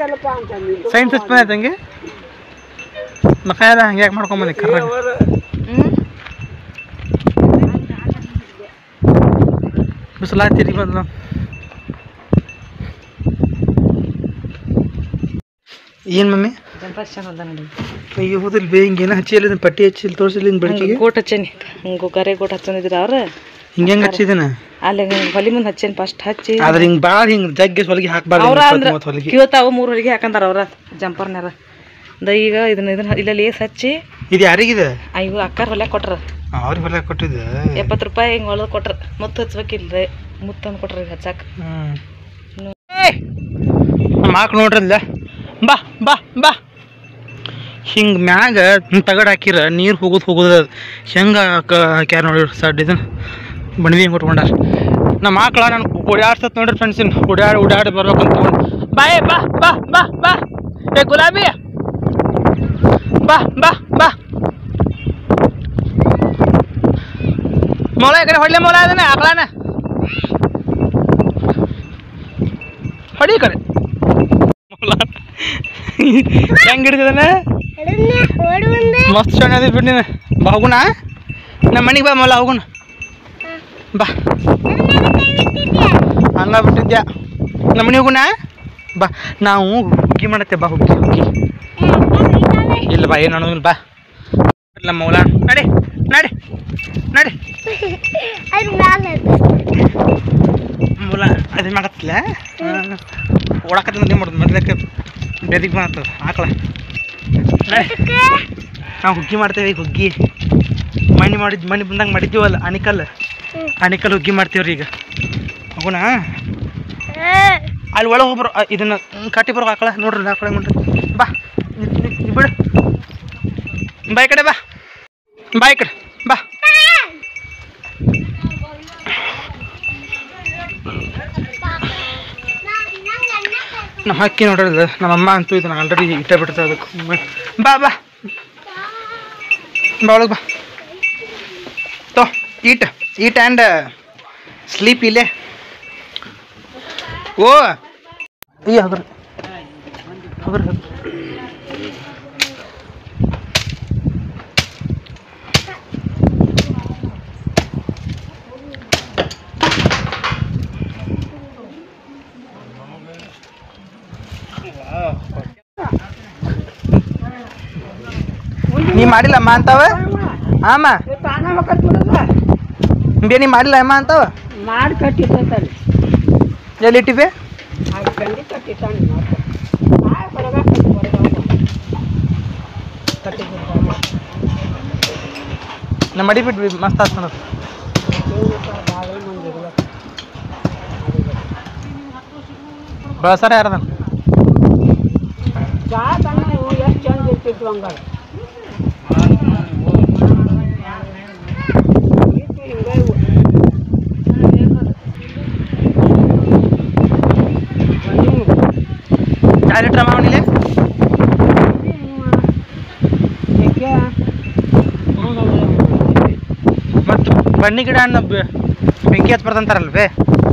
ಅಲ್ಲಪ್ಪ ಅಂತ ನಿಂದು ಸೈನ್ಸ್ ಹಚ್ಚ ಬಂದೈತೆ ಹಂಗೆ ಮಕಾಯದ ಹಂಗೆ ಯಾಕೆ ಮಾಡ್ಕೊಂಬಂದಿ ಕರ್ರಾಗ ಅವರ ಬಿಸಿಲ ತಿರುಗಿ ಬಂದು ಏನು ಮಮ್ಮಿ ಅಯ್ಯೋ ಹೋದಿಲ್ಲ ಬೇ ಹಿಂಗೇನ ಹಚ್ಚಿಲ್ಲ ಪಟ್ಟಿ ಹಚ್ಚಿಲ್ಲ ತೋರಿಸಿಲ್ಲ ಹಿಂಗೆ ಬೆಳಕಿಗೆ ಗೋಟ್ ಹಚ್ಚೇನಿ ಹಂಗ ಕರೆ ಗೋಟ್ ಹಚ್ಚಂದಿದ್ರ ಅವ್ರ ಹಿಂಗೆ ಹೆಂಗೆ ಹಚ್ಚಿದೇನ ಅಲ್ಲಿ ಹೊಲಿ ಮುಂದೆ ಹಚ್ಚೇನಿ ಫಸ್ಟ್ ಹಚ್ಚಿ ಆದ್ರೆ ಹಿಂಗೆ ಭಾಳ ಹಿಂಗೆ ಜಗ್ಗೆ ಹೊಲಿಗೆ ಹಾಕ್ಬಾರ್ದು ಅವ್ರ ಇಪ್ಪತ್ತು ಅಂದ್ರ ಮೂವತ್ತು ಹೊಲಿಗೆ ಕಿವತ್ತಾವು ಮೂರು ಹೊಲಿಗೆ ಹಾಕಂದಾರ ಅವ್ರ ಜಂಪರ್ನ್ಯಾರ ದ ಈಗ ಇದನ್ನ ಇದನ್ನ ಇಲ್ಲ ಲೇಸ್ ಹಚ್ಚಿ ಇದು ಯಾರಿಗಿದೆ ಆ ಇವು ಅಕ್ಕಾರ ಹೊಲ್ಯಾಕ ಕೊಟ್ರ ಅವ್ರಿಗೆ ಹೊಲಿಗೆ ಕೊಟ್ಟಿದ್ದೆ ಎಪ್ಪತ್ತು ರೂಪಾಯಿ ಹಿಂಗೆ ಹೊಲದ ಕೊಟ್ರ ಮುತ್ತು ಹಚ್ಬೇಕಿಲ್ರಿ ಮುತ್ತು ತಂದು ಕೊಟ್ರ ಈಗ ಹಚ್ಚಾಕ ಹ್ಞೂ ನಮ್ಮ ಆಕಳು ನೋಡ್ರಲ್ಲ ಬಾ ಬಾ ಬಾ ಹಿಂಗೆ ಮ್ಯಾಗ ತಗಡ್ ಹಾಕಿರ ನೀರು ಹೋಗೋದು ಹೋಗೋದು ಹೆಂಗೆ ಹಾಕ್ಯಾರ ನೋಡಿ ಸಡ್ ಇದನ್ನ ಬಣವಿ ಹಿಂಗೆ ಕೊಟ್ಕೊಂಡಾರ ನಮ್ಮ ಆಕಳ ನಾನು ಓಡಾಡ್ಸತ್ ನೋಡ್ರಿ ಫ್ರೆಂಡ್ಸ್ ಇನ್ನು ಓಡಾಡಿ ಓಡಾಡಿ ಬರ್ಬೇಕಂತ ತೊಗೊಂಡು ಬಾಯ್ ಬಾ ಬಾ ಬಾ ಬಾ ಏ ಗುಲಾಬಿ ಬಾ ಬಾ ಬಾ ಮೊಳ ಈ ಕಡೆ ಹೊಡ್ಲೆ ಮೊಳ ಅದನ್ನ ಆಕಳನ ಹೊಡಿ ಈ ಕಡೆ ಮೊಲ ಹೆಂಗ್ ಹಿಡಿದಿದಾನ ಮಸ್ತ್ ಚೆನ್ನಾಗಿ ಬಿಡ್ ನೀನು ಬಾ ಹೋಗುಣ ನಮ್ಮ ಮನೆಗೆ ಬಾ ಮೊಲ ಹೋಗುಣ ಬಾ ಹಂಗ ಬಿಟ್ಟಿದ್ಯಾ ನಮ್ಮ ಮನೆಗೆ ಹೋಗುಣ ಬಾ ನಾವು ಹುಗ್ಗಿ ಮಾಡತ್ತೆ ಬಾ ಹುಗ್ಗಿ ಹುಗ್ಗಿ ಇಲ್ಲ ಬಾ ಏನು ಅನ್ನೋದಿಲ್ಲ ಬಾ ಇಲ್ಲ ಮೌಲ ನಡಿ ನಡಿ ನಡಿ ಮೂಲ ಅದು ಮಾಡತ್ತಿಲ್ಲ ಓಡಾಕತ್ತ ಏನು ಮಾಡೋದು ಮೊದ್ಲಕ್ಕೆ ಬೆದಿಗೆ ಬಂತದ ಆಕಳ ನಡಿ ನಾವು ಹುಗ್ಗಿ ಮಾಡ್ತೇವೆ ಈಗ ಹುಗ್ಗಿ ಮಣ್ಣಿ ಮಾಡಿದ್ ಮಣ್ಣಿ ಬಂದಂಗೆ ಮಾಡಿದ್ದೀವಲ್ಲ ಅಣಿಕಲ್ ಅಣಿಕಲ್ ಹುಗ್ಗಿ ಮಾಡ್ತೀವ್ರಿ ಈಗ ಹೋಗೋಣ ಅಲ್ಲಿ ಒಳಗೆ ಹೋಗ್ಬರು ಇದನ್ನ ಹ್ಮ್, ಕಟ್ಟಿ ಬರೋ ಆಕಳ ನೋಡ್ರಿ ಆಕಳ ನೋಡ್ರಿ ಬಾ ನಿ- ನಿ- ನಿ ಬಿಡು ಬಾ ಈ ಕಡೆ ಬಾ ಬಾ ಈ ಕಡೆ ಬಾ ನಮ್ಮ ಅಕ್ಕಿ ನೋಡ್ರಿ ಇದು. ನಮ್ಮ ಅಮ್ಮ ಅಂತೂ ಇದನ್ನ ಆಲ್ರೆಡಿ ಇಟ್ಟ ಬಿಡ್ತಾ ಅದಕ್ಕೆ ಬಾ ಬಾ ಬಾ ಒಳಗೆ ಬಾ ತೋ ಈಟ್ ಈಟ್ ಆ್ಯಂಡ್ ಸ್ಲೀಪ್ ಇಲ್ಲೇ ಓ ಈ ಹಗ್ರ ಹಗ್ರ ಹಗ್ರ ನೀ ಮಾಡಿಲ್ಲ ಅಮ್ಮ ಅಂತಾವ ಆಮ ತಾನ ಮಕ್ಕ ತುಳಿದ ಬೇ ನೀ ಮಾಡಿಲ್ಲ ಅಮ್ಮ ಅಂತಾವ ಮಾಡಿ ಕಟ್ಟಿದ್ದಾನೆ ಎಲ್ಲಿ ಇಟ್ಟಿವೆ ಅದು ಗಂಡಿ ಕಟ್ಟಿದ್ದಾನೆ ಮತ್ತೆ ಆ ಹೊರಗ ಕಟ್ಟಿ ಹೊರಗ ಕಟ್ಟಿದ್ದಾನೆ ನಮ್ಮ ಮಡಿ ಬಿಟ್ವಿ ಮಸ್ತ್ ಆತ್ ನೋಡೋದು ಬಾಗಿಲು ಮುಂದೆ ಇರ್ಬೇಕು ಬಳಸಾರ ಯಾರದ ಚಾ ತಣ್ಣ ಇವು ಎಷ್ಟು ಚಂದ ಇರ್ತಿದ್ವು ಹಂಗಾರೆ ಇತ್ತು ಹಿಂಗೆ ಇವು. ಮನೆ ಎರಡು ಲೀಟ್ರ್ ಅಮ್ಮ ಅವನಿಲೆ ಏಕೆ? ಮತ್ತು ಬನ್ನಿ ಗಿಡ ಅನ್ನ ಬೆ- ಬೆಂಕಿ ಹತ್ ಬರ್ತಂತಾರಲ್ವೇ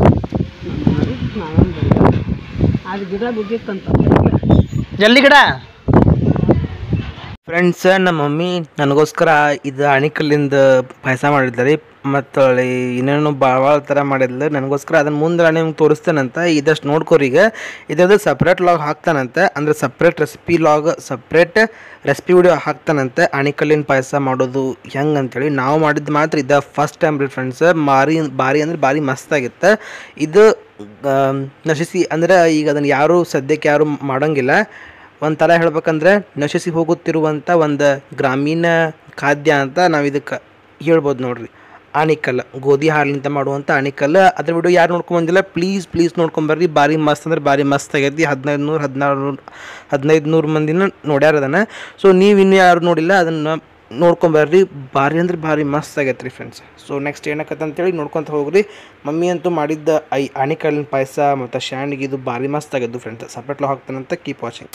ಅದು ಗಿಡ ಬಿದ್ದಿತ್ತಂತ ಜಲ್ದಿ ಗಿಡ ಫ್ರೆಂಡ್ಸ್ ನಮ್ಮ ಮಮ್ಮಿ ನನಗೋಸ್ಕರ ಇದು ಅಣಿಕಲ್ಲಿಂದ ಪಾಯಸ ಮಾಡಿದ್ದಾರೆ ಮತ್ತು ಇನ್ನೇನು ಭಾಳ ಭಾಳ ಥರ ಮಾಡಿದ್ಲು ನನಗೋಸ್ಕರ ಅದನ್ನು ಮುಂದೆ ನಿಮ್ಗೆ ತೋರಿಸ್ತೇನಂತ ಇದಷ್ಟು ನೋಡ್ಕೋರಿ ಈಗ ಇದ್ರದ್ದು ಸಪ್ರೇಟ್ ಲಾಗ್ ಹಾಕ್ತಾನಂತೆ ಅಂದರೆ separate recipe log separate recipe video ಹಾಕ್ತಾನಂತೆ ಅಣಿಕಲ್ಲಿನ ಪಾಯಸ ಮಾಡೋದು ಹೆಂಗೆ ಅಂತೇಳಿ ನಾವು ಮಾಡಿದ್ದು ಮಾತ್ರ ಇದು ಫಸ್ಟ್ ಟೈಮ್ ರೀ ಫ್ರೆಂಡ್ಸ್ ಭಾರಿ ಭಾರಿ ಅಂದ್ರೆ ಭಾರಿ ಮಸ್ತಾಗಿತ್ತು ಇದು ಆಮ್, ನಶಿಸಿ ಅಂದ್ರೆ ಈಗ ಅದನ್ನು ಯಾರೂ ಸದ್ಯಕ್ಕೆ ಯಾರೂ ಮಾಡೋಂಗಿಲ್ಲ ಒಂದು ಥರ ಹೇಳ್ಬೇಕಂದ್ರೆ ನಶಿಸಿ ಹೋಗುತ್ತಿರುವಂಥ ಒಂದು ಗ್ರಾಮೀಣ ಖಾದ್ಯ ಅಂತ ನಾವು ಇದಕ್ಕೆ ಹೇಳ್ಬೋದು ನೋಡ್ರಿ ಆಣಿಕಲ್ ಗೋಧಿ ಹಾಲಿನಿಂದ ಮಾಡುವಂಥ ಆಣಿಕಲ್ ಅದ್ರ ವಿಡಿಯೋ ಯಾರು ನೋಡ್ಕೊಂಬಂದಿಲ್ಲ ಪ್ಲೀಸ್ ಪ್ಲೀಸ್ ನೋಡ್ಕೊಂಬರ್ರಿ ಭಾರಿ ಮಸ್ತ್ ಅಂದ್ರೆ ಭಾರಿ ಮಸ್ತ್ ಆಗೈತಿ ಹದಿನೈದು ನೂರು ಹದಿನಾರು ನೂರು ಹದಿನೈದು ನೂರು ಮಂದಿನ ನೋಡ್ಯಾರ ಅದನ್ನು ಸೊ ನೀವು ಇನ್ನೂ ಯಾರು ನೋಡಿಲ್ಲ ಅದನ್ನು ನೋಡ್ಕೊಂಬರ್ರಿ ಭಾರಿ ಅಂದ್ರೆ ಭಾರಿ ಮಸ್ತ್ ಆಗೈತೆ ರೀ ಫ್ರೆಂಡ್ಸ್ ಸೊ ನೆಕ್ಸ್ಟ್ ಏನಕ್ಕಂತ ಅಂತೇಳಿ ನೋಡ್ಕೊತ ಹೋಗ್ರಿ ಮಮ್ಮಿ ಅಂತೂ ಮಾಡಿದ್ದ ಐ ಆಣಿಕಲ್ಲಿನ ಪಾಯಸ ಮತ್ತು ಶಾಂಡ್ಗೆ ಇದು ಭಾರಿ ಮಸ್ತ್ ಆಗಿದ್ದು ಫ್ರೆಂಡ್ಸ್ ಸಪ್ರೇಟ್ಲ ಹಾಕ್ತಾನಂತ ಕೀಪ್ ವಾಚಿಂಗ್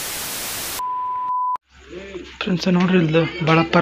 ಫ್ರೆಂಡ್ಸ್ ನೋಡ್ರಿ ಇಲ್ಲಿ ಬಳಪ್ಪರ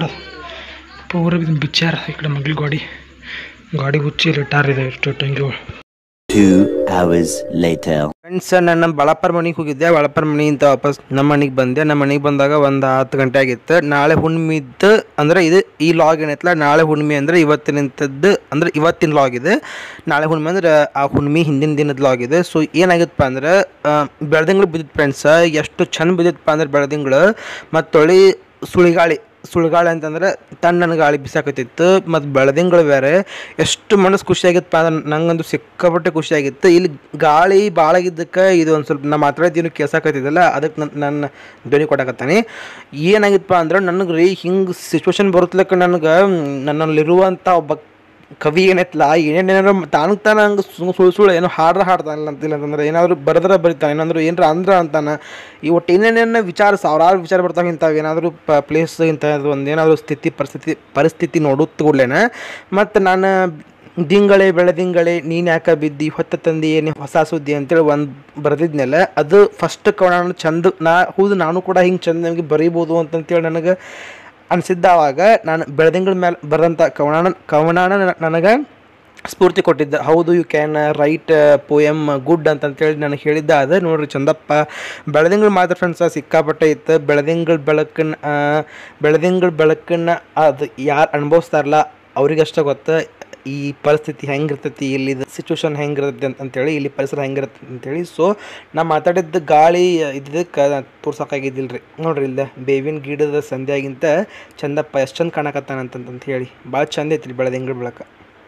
ಪೂರ ಬಿಚ್ಚಾರ ಈ ಕಡೆ ಮಗ್ಳ ಗಾಡಿ ಗಾಡಿ ಹುಚ್ಚಿ ಇಟ್ಟಾರ ಇದೆ ಎಷ್ಟು ಟಂಗಿಗಳು Two hours later. ಫ್ರೆಂಡ್ಸ್ ನಾನು ನಮ್ಮ ಬಳಪ್ಪರ ಮನೆಗೆ ಹೋಗಿದ್ದೆ ಬಳಪ್ಪರ ಮನೆಯಿಂದ ವಾಪಸ್ ನಮ್ಮ ಮನೆಗೆ ಬಂದೆ ನಮ್ಮ ಮನೆಗೆ ಬಂದಾಗ ಒಂದು ಹತ್ತು ಗಂಟೆ ಆಗಿತ್ತು ನಾಳೆ ಹುಣ್ಣಿಮೆ ಇದ್ದು ಅಂದರೆ ಇದು ಈ ಲಾಗ್ ಏನೈತಲ್ಲ ನಾಳೆ ಹುಣ್ಣಿಮೆ ಅಂದರೆ ಇವತ್ತಿನಂಥದ್ದು ಅಂದರೆ ಇವತ್ತಿನ ಲಾಗ್ ಇದೆ ನಾಳೆ ಹುಣ್ಣಿಮೆ ಅಂದ್ರೆ ಆ ಹುಣ್ಣಿಮೆ ಹಿಂದಿನ ದಿನದ ಲಾಗ್ ಇದೆ ಸೊ ಏನಾಗಿತ್ತಪ್ಪ ಅಂದ್ರೆ ಬೆಳ್ದಿಂಗಳು ಬಿದ್ದಿತ್ತು ಫ್ರೆಂಡ್ಸ್ ಎಷ್ಟು ಚಂದ ಬಿದ್ದಿತ್ತಪ್ಪ ಅಂದ್ರೆ ಬೆಳ್ದಿಂಗಳು ಮತ್ತು ತೊಳಿ ಸುಳಿಗಾಳಿ ಸುಳ್ಗಾಳಿ ಅಂತಂದ್ರೆ ತಣ್ಣನ ಗಾಳಿ ಬಿಸಾಕತ್ತಿತ್ತು ಮತ್ತು ಬೆಳದಿಂಗಳು ಬೇರೆ ಎಷ್ಟು ಮನಸ್ಸು ಖುಷಿಯಾಗಿತ್ತಪ್ಪ ಅಂದ್ರೆ ನಂಗಂತೂ ಸಿಕ್ಕಾಪಟ್ಟೆ ಖುಷಿಯಾಗಿತ್ತು ಇಲ್ಲಿ ಗಾಳಿ ಭಾಳಾಗಿದ್ದಕ್ಕೆ ಇದು ಒಂದು ಸ್ವಲ್ಪ ನಾ ಮಾತಾಡ್ತೀನಿ ಕೇಳ್ಸಾಕತ್ತಿದ್ದಲ್ಲ ಅದಕ್ಕೆ ನನ್ನ ನನ್ನ ಧ್ವನಿ ಕೊಡಕತ್ತಾನೆ ಏನಾಗಿತ್ತಪ್ಪ ಅಂದ್ರೆ ನನಗೆ ರೀ ಹಿಂಗೆ ಸಿಚುವೇಶನ್ ಬರುತ್ತಲಕ್ಕ ನನಗೆ ನನ್ನಲ್ಲಿರುವಂಥ ಒಬ್ಬ ಕವಿ ಏನೈತಲ್ಲ ಏನೇನೇನಾರು ತಾನು ತಾನು ಹಂಗೆ ಸುಳ್ಳು ಸುಳ್ಳು ಸುಳ್ಳು ಏನೋ ಹಾಡ್ರ ಹಾಡ್ತಾನಲ್ಲ ಅಂತಿಲ್ಲ ಅಂತಂದ್ರೆ ಏನಾದ್ರು ಬರೆದ್ರೆ ಬರಿತಾನೆ ಏನಾದ್ರು ಏನಾರ ಅಂದ್ರ ಅಂತಾನೆ ಈ ಒಟ್ಟು ಏನೇನೇನು ವಿಚಾರ ಸಾವಿರಾರು ವಿಚಾರ ಬರ್ತಾವೆ ಇಂಥವು ಏನಾದರೂ ಪ ಪ್ಲೇಸ್ ಇಂಥದ್ದು ಒಂದು ಏನಾದರೂ ಸ್ಥಿತಿ ಪರಿಸ್ಥಿತಿ ಪರಿಸ್ಥಿತಿ ನೋಡುತ್ತ ಕೂಡಲೇ ಮತ್ತು ನಾನು ದಿಂಗಳೆ ಬೆಳೆದಿಂಗಳೆ ನೀನು ಯಾಕೆ ಬಿದ್ದಿ ಹೊತ್ತ ತಂದಿ ಏನು ಹೊಸ ಸುದ್ದಿ ಅಂತೇಳಿ ಒಂದು ಬರೆದಿದ್ನಲ್ಲ ಅದು ಫಸ್ಟ್ ಕವನ ಚಂದ ನಾ ಹೌದು ನಾನು ಕೂಡ ಹಿಂಗೆ ಚಂದ ನಮಗೆ ಬರೀಬೋದು ಅಂತಂತೇಳಿ ನನಗೆ ಅನಿಸಿದ್ದ ಅವಾಗ ನಾನು ಬೆಳೆದಿಂಗಳ ಮೇಲೆ ಬರೆದಂಥ ಕವನ ಕವನಾನ ನನಗೆ ಸ್ಫೂರ್ತಿ ಕೊಟ್ಟಿದ್ದ ಹೌದು you can write poem good ಅಂತಂತೇಳಿ ನನಗೆ ಹೇಳಿದ್ದ ಅದ ನೋಡ್ರಿ ಚಂದಪ್ಪ ಬೆಳೆದಿಂಗಳು ಮಾತ್ರ ಫ್ರೆಂಡ್ಸ ಸಿಕ್ಕಾಪಟ್ಟೆ ಇತ್ತು ಬೆಳೆದಿಂಗಳ ಬೆಳಕನ್ನ ಬೆಳೆದಿಂಗಳ ಬೆಳಕನ್ನ ಅದು ಯಾರು ಅನುಭವಿಸ್ತಾರಲ್ಲ ಅವ್ರಿಗಷ್ಟೇ ಗೊತ್ತು ಈ ಪರಿಸ್ಥಿತಿ ಹೆಂಗಿರ್ತೈತಿ ಇಲ್ಲಿ ಸಿಚುವೇಶನ್ ಹೆಂಗಿರುತ್ತೆ ಅಂತ ಅಂತೇಳಿ ಇಲ್ಲಿ ಪರಿಸರ ಹೆಂಗಿರುತ್ತೆ ಅಂತೇಳಿ ಸೊ ನಾ ಮಾತಾಡಿದ್ದ ಗಾಳಿ ಇದಕ್ಕೆ ತೋರ್ಸೋಕ್ಕಾಗಿದ್ದಿಲ್ಲ ರೀ ನೋಡ್ರಿ ಇಲ್ದ ಬೇವಿನ ಗಿಡದ ಸಂಧ್ಯಾಗಿಂತ ಚಂದಪ್ಪ ಎಷ್ಟು ಚಂದ ಕಾಣಕತ್ತಾನಂತಂತ ಹೇಳಿ ಭಾಳ ಚಂದ ಐತ್ರಿ ಬೆಳೆದಿಂಗಳ ಬೆಳಕ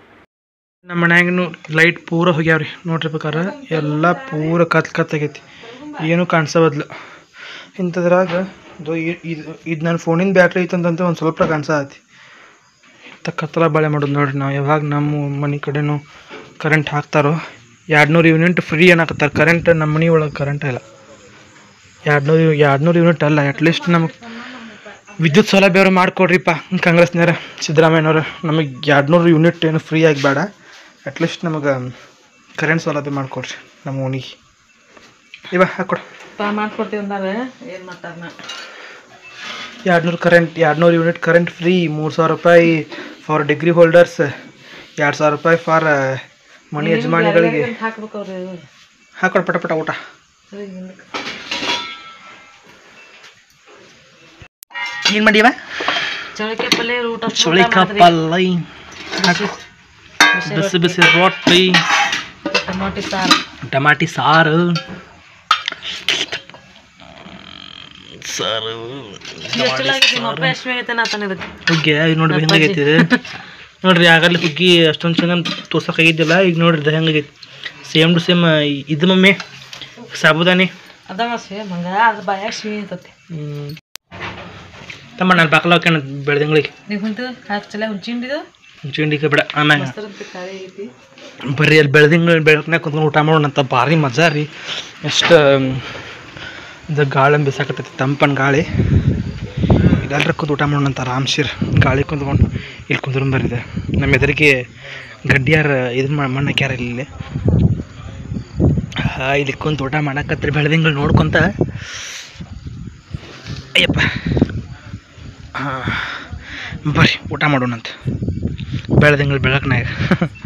ನಮ್ಮ ಮನ್ಯಾಗನು ಲೈಟ್ ಪೂರ ಹೋಗ್ಯಾವ್ರಿ ನೋಡ್ರಿ ಬೇಕಾರ ಎಲ್ಲ ಪೂರ ಕತ್ ಕತ್ತಾಗೈತಿ ಏನು ಕಾಣಿಸಬದ್ಲು ಇಂಥದ್ರಾಗ ಇದು ಇದು ಇದು ನನ್ನ ಫೋನಿನ ಬ್ಯಾಟ್ರಿ ಐತಂತಂತ ಒಂದು ಸ್ವಲ್ಪ ಕಾಣಿಸತಿ ಇಂಥ ಕತ್ತಲ ಬಾಳೆ ಮಾಡೋದು ನೋಡ್ರಿ ನಾವು ಯಾವಾಗ ನಮ್ಮ ಮನೆ ಕಡೆನೂ ಕರೆಂಟ್ ಹಾಕ್ತಾರೋ ಎರಡು ನೂರು ಯೂನಿಟ್ ಫ್ರೀ ಅನ್ನಕತ್ತಾರೆ ಕರೆಂಟ್ ನಮ್ಮ ಮನೆ ಒಳಗೆ ಕರೆಂಟ್ ಇಲ್ಲ ಎರಡು ನೂರು ಎರಡು ನೂರು ಯೂನಿಟ್ ಅಲ್ಲ ಅಟ್ಲೀಸ್ಟ್ ನಮಗೆ ವಿದ್ಯುತ್ ಸೌಲಭ್ಯ ಅವ್ರು ಮಾಡಿಕೊಡ್ರಿಪ್ಪ ಕಾಂಗ್ರೆಸ್ನವ್ರ ಸಿದ್ದರಾಮಯ್ಯನವ್ರು ನಮಗೆ ಎರಡು ನೂರು ಯೂನಿಟ್ ಏನು ಫ್ರೀ ಆಗಿ ಬೇಡ ಅಟ್ಲೀಸ್ಟ್ ನಮಗೆ ಕರೆಂಟ್ ಸೌಲಭ್ಯ ಮಾಡಿಕೊಡ್ರಿ ನಮ್ಮ ಓಣಿಗೆ ಇವ ಹಾಕೊಡು ಪಾ ಮಾಡ್ಕೊಡ್ತೀವಿ ಅಂದಾರೆ ಏನು ಮಾಡ್ತಾರ ಎರಡು ನೂರು ಕರೆಂಟ್ ಎರಡು ನೂರು ಯೂನಿಟ್ ಕರೆಂಟ್ ಫ್ರೀ ಮೂರು ಸಾವಿರ ರೂಪಾಯಿ ಫಾರ್ ಡಿಗ್ರಿ ಹೋಲ್ಡರ್ಸ್ ಎರಡು ಸಾವಿರ ರೂಪಾಯಿ ಫಾರ್ ಮನೆ ಯಜಮಾನಿಗಳಿಗೆ ಹಾಕ್ಬೇಕು ಅವ್ರು ಹಾಕೊಡು ಪಟ ಪಟ ಊಟ ಏನು ಮಾಡಿವ ಚಳಿಕೆ ಪಲ್ಯ ಊಟ ಚುಳಿಕಪ್ಪಲ್ಲ ಬಿಸಿ ಬಿಸಿ ರೊಟ್ಟಿ ಟೊಮಾಟಿ ಸಾರು ಟಮಾಟಿ ಸಾರು ಸಾರು ಮೊಬ್ಬ ಎಷ್ಟು ಆಗೈತೆ ನಾತನ ಇದಕ್ಕೆ ಹುಗ್ಗಿ ಈಗ ನೋಡ್ರಿ ಹೆಂಗಾಗೈತಿ ಇದು ನೋಡ್ರಿ ಆಗಲ್ಲಿ ಹುಗ್ಗಿ ಅಷ್ಟೊಂದು ಚಂದ ತೋರ್ಸಕ್ಕಾಗಿದ್ದಿಲ್ಲ ಈಗ ನೋಡ್ರಿ ಇದು ಹೆಂಗಾಗೈತಿ ಸೇಮ್ ಟು ಸೇಮ್ ಇದು ಮಮ್ಮಿ ಸಾಬುದಾನಿ ಅದ ಸೇಮ್ ಹಂಗ ಅದ್ರ ಬಾಯಾಗ ಸಿಹಿ ಅಂತತಿ ತಮ್ಮ ನಾನು ಬಾಕಲ ಹಾಕ್ಯಾನ ಬೆಳೆದಂಗಳಿಗೆ ನೀವು ಕುಂತು ಹಾಕಿ ಚಲ ಹುಂಚಿಂಡಿದು ಚಿಂಡಿಗೆ ಬಿಡ ಆಮ್ಯಾಗ ಮಸ್ತರಂತ ಖಾಲಿ ಐತಿ ಬರ್ರಿ ಅಲ್ಲಿ ಬೆಳೆದಿಂಗಳ ಬೆಳಕನ್ಯಾಗ ಕುಂತ್ಕೊಂಡು ಊಟ ಮಾಡೋಣ ಅಂತ ಭಾರಿ ಮಜಾ ರೀ ಎಷ್ಟು ಇದು ಗಾಳಿ ಬಿಸಾಕತ್ತೈತಿ ತಂಪನ ಗಾಳಿ ಇದೆಲ್ಲರ ಕುಂತು ಊಟ ಮಾಡೋಣ ಅಂತ ಆರಾಮ್ಸಿರ್ ಗಾಳಿ ಕುಂತ್ಕೊಂಡು ಇಲ್ಲಿ ಕುಂದ್ರು ಬರಿದೆ ನಮ್ಮ ಎದುರಿಗೆ ಗಡ್ಡಿಯಾರ ಇದನ್ನ ಮಾಡಿ ಮಣ್ಣು ಹಾಕ್ಯಾರ ಇಲ್ಲಿ ಹಾ, ಇಲ್ಲಿ ಕುಂತು ಊಟ ಮಾಡಕತ್ರಿ ಬೆಳೆದಿಂಗಳು ನೋಡ್ಕೊಂತ ಅಯ್ಯಪ್ಪ ಹಾಂ ಬರ್ರಿ ಊಟ ಮಾಡೋಣಂತ ಬೆಳೆದಿಂಗಳು ಬೆಳಕನಾಗ